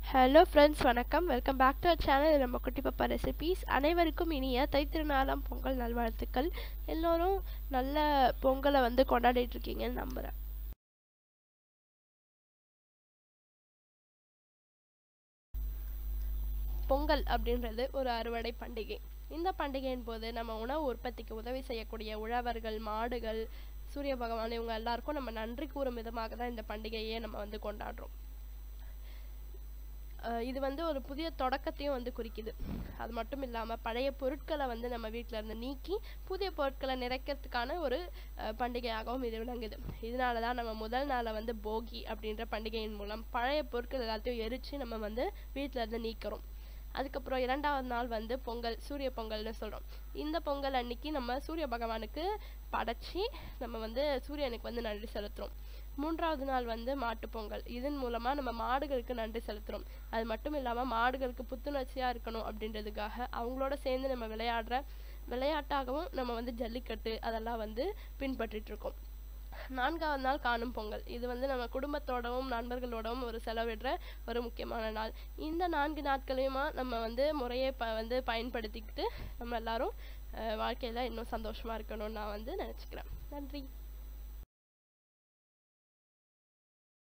hello friends வணக்கம் welcome back to our channel நம்ம குட்டி பாப்பா ரெசிபீஸ் அனைவருக்கும் இனிய தைத்திருநாளாம் பொங்கல் நல்வாழ்த்துக்கள் எல்லோரும் நல்ல பொங்கலை வந்து கொண்டாடிட்டு இருக்கீங்கன்னு நம்புகிறேன் பொங்கல் அப்படின்றது ஒரு அறுவடை பண்டிகை இந்த பண்டிகையின் போது நம்ம உணவு உற்பத்திக்கு உதவி செய்யக்கூடிய உழவர்கள் மாடுகள் சூரிய பகவான் இவங்க எல்லாருக்கும் நம்ம நன்றி கூறும் விதமாக தான் இந்த பண்டிகையை நம்ம வந்து கொண்டாடுறோம் அஹ் இது வந்து ஒரு புதிய தொடக்கத்தையும் வந்து குறிக்குது அது மட்டும் இல்லாமல் பழைய பொருட்களை வந்து நம்ம வீட்டில் இருந்து நீக்கி புதிய பொருட்களை நிறைக்கிறதுக்கான ஒரு அஹ், பண்டிகையாகவும் இது விளங்குது இதனால தான் நம்ம முதல் நாளை வந்து போகி அப்படின்ற பண்டிகையின் மூலம் பழைய பொருட்கள் எல்லாத்தையும் எரித்து நம்ம வந்து வீட்டில் இருந்து நீக்கிறோம் அதுக்கப்புறம் இரண்டாவது நாள் வந்து பொங்கல் சூரிய பொங்கல்னு சொல்கிறோம் இந்த பொங்கல் அன்னைக்கு நம்ம சூரிய பகவானுக்கு படைச்சி நம்ம வந்து சூரியனுக்கு வந்து நன்றி செலுத்துகிறோம் மூன்றாவது நாள் வந்து மாட்டுப் பொங்கல் இதன் மூலமாக நம்ம மாடுகளுக்கு நன்றி செலுத்துகிறோம் அது மட்டும் இல்லாமல் மாடுகளுக்கு புத்துணர்ச்சியாக இருக்கணும் அப்படின்றதுக்காக அவங்களோட சேர்ந்து நம்ம விளையாடுற விளையாட்டாகவும் நம்ம வந்து ஜல்லிக்கட்டு அதெல்லாம் வந்து பின்பற்றிட்டு இருக்கோம் நான்காவது நாள் காணும் பொங்கல் இது வந்து நம்ம குடும்பத்தோடவும் நண்பர்களோடவும் ஒரு செலவிடுற ஒரு முக்கியமான நாள் இந்த நான்கு நாட்களையுமா நம்ம வந்து முறையை ப வந்து பயன்படுத்திக்கிட்டு நம்ம எல்லாரும் வாழ்க்கையில் இன்னும் சந்தோஷமாக இருக்கணும்னு நான் வந்து நினச்சிக்கிறேன் நன்றி